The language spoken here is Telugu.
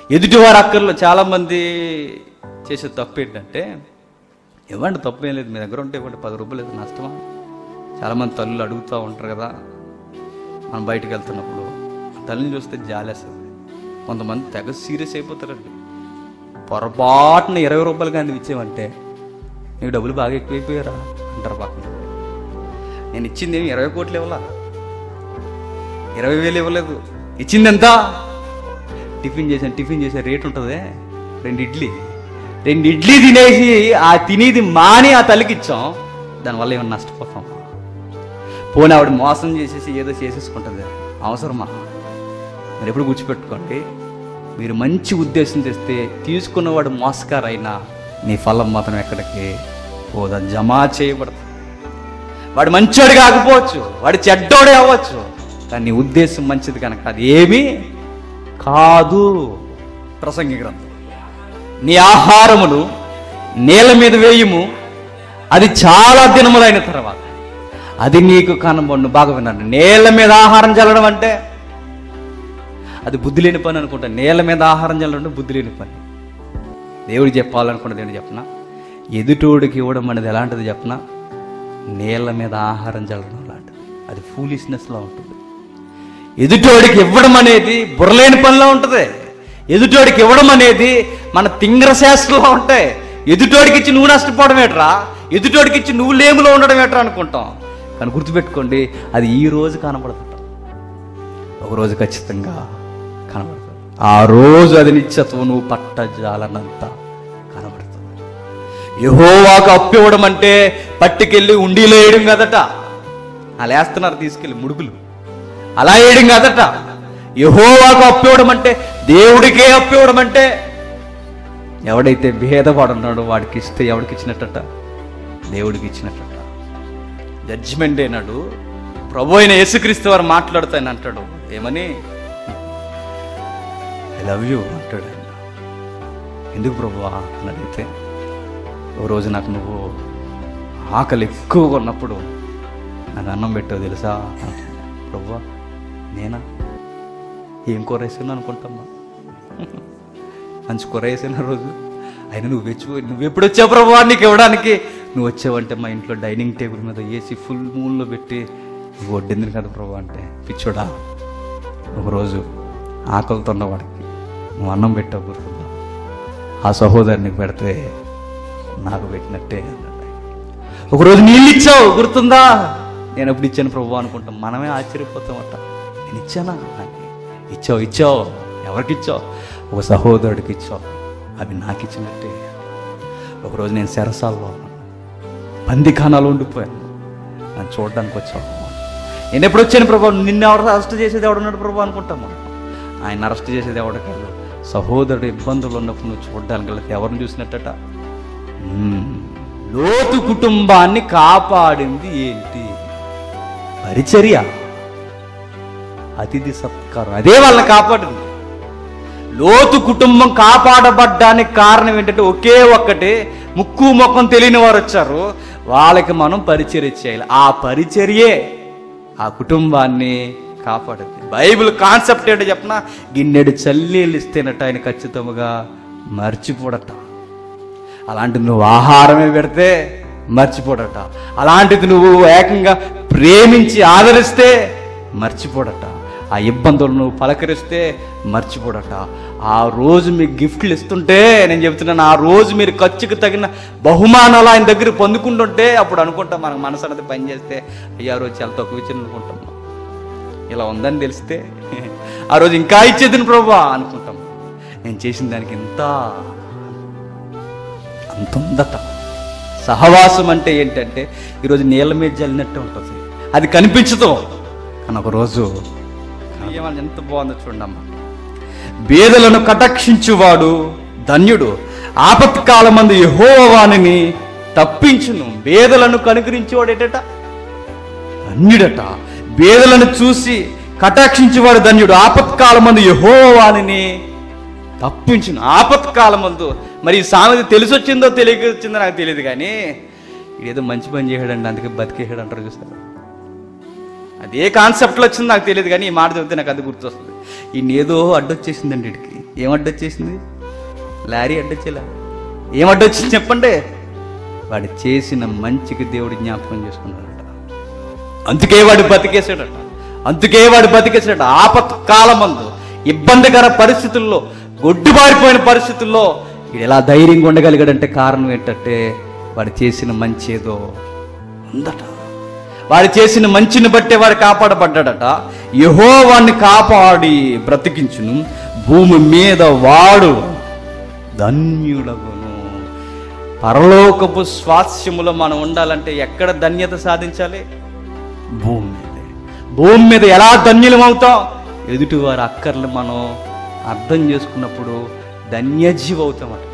ఎదుటివారు అక్కర్లో చాలామంది చేసే తప్పు ఏంటంటే ఇవ్వండి తప్పు ఏం లేదు మీ దగ్గర ఉంటే ఇవ్వండి పది రూపాయలు లేదు నష్టమా చాలామంది తల్లులు అడుగుతూ ఉంటారు కదా మనం బయటకు వెళ్తున్నప్పుడు తల్లిని చూస్తే జాలేస్తుంది కొంతమంది తెగ సీరియస్ అయిపోతారండి పొరపాటున ఇరవై రూపాయలు కానీ ఇచ్చేవంటే నీకు డబ్బులు బాగా ఎక్కువైపోయారా అంటారు పక్కన నేను ఇచ్చింది ఏమి ఇరవై కోట్లు ఇవ్వలా ఇరవై వేలు ఇవ్వలేదు ఇచ్చింది ఎంత టిఫిన్ చేసాను టిఫిన్ చేసే రేట్ ఉంటుంది రెండు ఇడ్లీ రెండు ఇడ్లీ తినేసి ఆ తినేది మాని ఆ తల్లికి ఇచ్చాం దానివల్ల ఏమైనా నష్టపోతాం పోనీ ఆవిడ మోసం చేసేసి ఏదో చేసేసుకుంటుంది అవసరమా మీరు ఎప్పుడు గుర్చిపెట్టుకోండి మీరు మంచి ఉద్దేశం తెస్తే తీసుకున్నవాడు మోసకారైనా నీ ఫలం మాత్రం ఎక్కడికి పోదా జమా చేయబడదు వాడు మంచోడు కాకపోవచ్చు వాడు చెడ్డోడే అవ్వచ్చు కానీ నీ ఉద్దేశం మంచిది కనుక అది ఏమీ కాదు ప్రసంగి గ్రంథం నీ ఆహారమును నేల మీద వేయుము అది చాలా దినములైన తర్వాత అది నీకు కనబడును బాగా విన్నాను నేల మీద ఆహారం చల్లడం అంటే అది బుద్ధి లేని పని అనుకుంటా నేల మీద ఆహారం చల్లడం అంటే బుద్ధి లేని పని దేవుడు చెప్పాలనుకున్నది ఏంటి చెప్పనా ఎదుటోడికి ఇవ్వడం అనేది ఎలాంటిది చెప్పనా నేల మీద ఆహారం చల్లడం లాంటిది అది ఫూలిష్నెస్లో ఉంటుంది ఎదుటోడికి ఇవ్వడం అనేది బుర్రలేని పనిలో ఉంటుంది ఎదుటోడికి ఇవ్వడం అనేది మన తింగర శాస్త్రంలో ఉంటాయి ఎదుటోడికి ఇచ్చి నువ్వు నష్టపోవడం ఏట్రా ఎదుటోడికి ఇచ్చి నువ్వు లేములో ఉండడం ఏట్రా అనుకుంటాం కానీ గుర్తుపెట్టుకోండి అది ఈ రోజు కనపడదట ఒక రోజు ఖచ్చితంగా కనబడుతుంది ఆ రోజు అది నిత్యత్వం నువ్వు పట్టజాలనంత కనబడుతుంది యహోవాకు అప్పివ్వడం అంటే పట్టుకెళ్ళి ఉండిలో వేయడం కదట అలా వేస్తున్నారు తీసుకెళ్ళి ముడుగులు అలా వేయడం కదట యహోవాకు అప్పివ్వడం అంటే దేవుడికే అప్పివ్వడం అంటే ఎవడైతే భేదపడున్నాడో వాడికి ఇస్తే ఎవడికి ఇచ్చినట్టట దేవుడికి ఇచ్చినట్టట జడ్జిమెంట్ అయినాడు ప్రభు అయిన యేసుక్రీస్తు వారు మాట్లాడుతాయని అంటాడు ఏమని ఐ లవ్ యూ అంటాడు ఆయన ఎందుకు ప్రభు అని అడిగితే ఓ రోజు నాకు నువ్వు ఆకలి ఎక్కువగా ఉన్నప్పుడు నాకు అన్నం పెట్టావు తెలుసా ప్రభు నేనా ఏం కూర వేసాను అనుకుంటామ్మా మంచి కూర వేసిన రోజు అయినా నువ్వు వచ్చి నువ్వు ఎప్పుడు వచ్చావు ప్రభు నీకు ఇవ్వడానికి నువ్వు వచ్చావంటే మా ఇంట్లో డైనింగ్ టేబుల్ మీద వేసి ఫుల్ మూన్లో పెట్టి నువ్వు వడ్డింది కదా ప్రభు అంటే పిచ్చోడా ఒకరోజు ఆకలితో ఉన్నవాడికి నువ్వు అన్నం పెట్టావు గుర్తుందా ఆ సహోదరునికి పెడితే నాకు పెట్టినట్టే అన్నాడు ఆయన. ఒకరోజు నీళ్ళు ఇచ్చావు గుర్తుందా నేను ఎప్పుడు ఇచ్చాను ప్రభు అనుకుంటాం మనమే ఆశ్చర్యపోతామట నేను ఇచ్చానా అని. ఇచ్చావు ఇచ్చావు ఎవరికి ఇచ్చావు ఒక సహోదరుడికి ఇచ్చావు అవి నాకు ఇచ్చినట్టే ఒకరోజు నేను సెరసాల్లో ఉన్నాను బందిఖానాలు ఉండిపోయాను నన్ను చూడడానికి వచ్చావు నేను ఎప్పుడు వచ్చాను ప్రభు నిన్ను ఎవరు అరెస్ట్ చేసేది ఎవడున్నాడు ప్రభు అనుకుంటాము ఆయన అరెస్ట్ చేసేది ఎవడు కాదు సహోదరుడు ఇబ్బందులు ఉన్నప్పుడు నువ్వు చూడడానికి వెళ్తే ఎవరిని చూసినట్టట మ్మ్. లోతు కుటుంబాన్ని కాపాడింది ఏంటి పరిచర్య అతిథి సత్కారం అదే వాళ్ళని కాపాడింది లోతు కుటుంబం కాపాడబడ్డానికి కారణం ఏంటంటే ఒకే ఒక్కటి ముక్కు ముఖం తెలియని వారు వచ్చారు వాళ్ళకి మనం పరిచర్య చేయాలి ఆ పరిచర్యే ఆ కుటుంబాన్ని కాపాడింది బైబిల్ కాన్సెప్ట్ ఏంటో చెప్పిన గిన్నెడు చల్లీళ్ళు ఇస్తేనట ఆయన ఖచ్చితంగా మర్చిపోడట అలాంటిది నువ్వు ఆహారమే పెడితే మర్చిపోడట అలాంటిది నువ్వు ఏకంగా ప్రేమించి ఆదరిస్తే మర్చిపోడట ఆ ఇబ్బందులు నువ్వు పలకరిస్తే మర్చిపోడట ఆ రోజు మీకు గిఫ్ట్లు ఇస్తుంటే నేను చెప్తున్నాను ఆ రోజు మీరు ఖర్చుకు తగిన బహుమానాలు ఆయన దగ్గర పొందుకుంటుంటే అప్పుడు అనుకుంటాం మనకు మనసు అనేది పనిచేస్తే అయ్యా ఆ రోజు చాలా తక్కువ ఇచ్చింది అనుకుంటాం ఇలా ఉందని తెలిస్తే ఆ రోజు ఇంకా ఇచ్చేది ప్రభా అనుకుంటాం నేను చేసిన దానికి ఎంత అంత ఉందట సహవాసం అంటే ఏంటంటే ఈరోజు నీళ్ళ మీద జల్లినట్టు ఉంటుంది అది కనిపించదు కానీ ఒక రోజు ఏమన్నా ఎంత బాగుందో చూడమ్మా బేదలను కటాక్షించువాడు ధన్యుడు ఆపత్కాలమందు యెహోవాని తప్పించును బేదలను కనుకరించేవాడు ఏంటట ధన్యుడట బేదలను చూసి కటాక్షించేవాడు ధన్యుడు ఆపత్కాలమందు యెహోవాని తప్పించును ఆపత్కాలమందు మరి ఈ సామెత తెలిసి వచ్చిందో తెలియక వచ్చిందో నాకు తెలియదు కానీ ఇదేదో మంచి పని చేశాడండి అందుకే బతికేసాడు అంటారు చూస్తారు అది ఏ కాన్సెప్ట్లో వచ్చిందో నాకు తెలియదు కానీ ఈ మాట చెబితే నాకు అది గుర్తొస్తుంది ఈయన ఏదో అడ్డొచ్చేసిందండి వీడికి ఏం అడ్డొచ్చేసింది లారీ అడ్డొచ్చేలా ఏం అడ్డొచ్చింది చెప్పండి వాడు చేసిన మంచికి దేవుడు జ్ఞాపకం చేసుకున్నాడట అందుకే వాడు బతికేశాడట అందుకే వాడు బతికేశాడట ఆపత్ కాలమందు ఇబ్బందికర పరిస్థితుల్లో గొడ్డుబారిపోయిన పరిస్థితుల్లో వీడు ఎలా ధైర్యంగా ఉండగలిగాడంటే కారణం ఏంటంటే వాడు చేసిన మంచి ఏదో ఉందట వాడు చేసిన మంచిని బట్టే వాడు కాపాడబడ్డాడట యహో వాడిని కాపాడి బ్రతికించును భూమి మీద వాడు ధన్యుడగును పరలోకపు స్వాస్యములో మనం ఉండాలంటే ఎక్కడ ధన్యత సాధించాలి భూమి మీదే భూమి మీద ఎలా ధన్యులం అవుతాం ఎదుటి వారి అక్కర్లు మనం అర్థం చేసుకున్నప్పుడు ధన్యజీవి అవుతామట